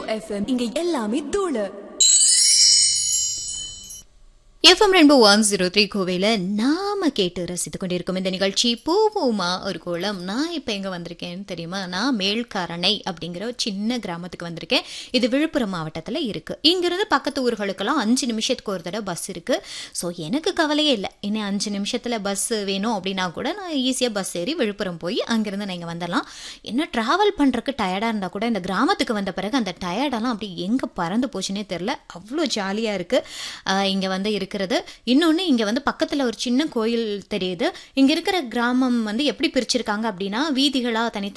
FM இங்க எல்லாமே தூளு FM Rainbow one zero three கோவையில் நாம கேட்டு ரசித்து கொண்டிருக்கும் இந்த நிகழ்ச்சி பூவுமா ஒரு கோலம் நான் இப்போ எங்கே வந்திருக்கேன்னு தெரியுமா நான் மேல்காரணை அப்படிங்கிற ஒரு சின்ன கிராமத்துக்கு வந்திருக்கேன் இது விழுப்புரம் மாவட்டத்தில் இருக்குது இங்கிருந்து பக்கத்து ஊர்களுக்கெல்லாம் அஞ்சு நிமிஷத்துக்கு ஒரு தடவை பஸ் இருக்குது ஸோ எனக்கு கவலையே இல்லை இன்னும் அஞ்சு நிமிஷத்தில் பஸ் வேணும் அப்படின்னா கூட நான் ஈஸியாக பஸ் ஏறி விழுப்புரம் போய் அங்கேருந்து நீங்கள் வந்துடலாம் என்ன ட்ராவல் பண்ணுறதுக்கு டயர்டாக இருந்தால் கூட இந்த கிராமத்துக்கு வந்த பிறகு அந்த டயர்டெல்லாம் அப்படி எங்கே பறந்து போச்சுன்னே தெரில அவ்வளோ ஜாலியாக இருக்குது இங்கே வந்து இருக்கிறது இன்னொன்று இங்கே வந்து பக்கத்தில் ஒரு சின்ன கோயில் தெரியுது இங்கே இருக்கிற கிராமம் வந்து எப்படி பிரிச்சிருக்காங்க அப்படின்னா வீதிகளாக தனித்தனி